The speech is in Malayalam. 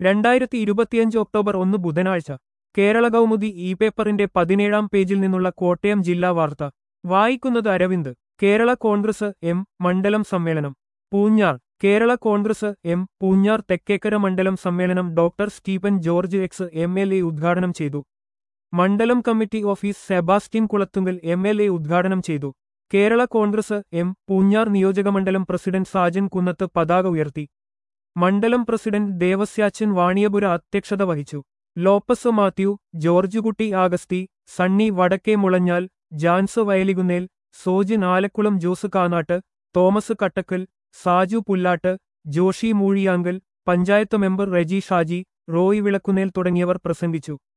രണ്ടായിരത്തി ഇരുപത്തിയഞ്ച് ഒക്ടോബർ ഒന്ന് ബുധനാഴ്ച കേരള കൗമുദി ഇ പേപ്പറിന്റെ പതിനേഴാം പേജിൽ നിന്നുള്ള കോട്ടയം ജില്ലാ വാർത്ത വായിക്കുന്നത് അരവിന്ദ് കേരള കോൺഗ്രസ് എം മണ്ഡലം സമ്മേളനം പൂഞ്ഞാർ കേരള കോൺഗ്രസ് എം പൂഞ്ഞാർ തെക്കേക്കര മണ്ഡലം സമ്മേളനം doctor Stephen George ex M L A ഉദ്ഘാടനം ചെയ്തു മണ്ഡലം committee office Sebastian Kulathungal M L A ഉദ്ഘാടനം ചെയ്തു കേരള കോൺഗ്രസ് എം പൂഞ്ഞാർ നിയോജകമണ്ഡലം പ്രസിഡന്റ് സാജൻ കുന്നത്ത് പതാക ഉയർത്തി മണ്ഡലം പ്രസിഡന്റ് ദേവസ്യാച്ചൻ വാണിയപുര അധ്യക്ഷത വഹിച്ചു ലോപ്പസ് മാത്യു ജോർജ് കുട്ടി ആഗസ്തി സണ്ണി വടക്കേ മുളഞ്ഞാൽ ജാൻസ് വയലികുന്നേൽ സോജിൻ ആലക്കുളം ജോസ് കാനാട്ട് തോമസ് കട്ടക്കൽ സാജു പുല്ലാട്ട് ജോഷി മൂഴിയാങ്കൽ പഞ്ചായത്ത് മെമ്പർ റെജി ഷാജി റോയ് വിളക്കുന്നേൽ തുടങ്ങിയവർ പ്രസംഗിച്ചു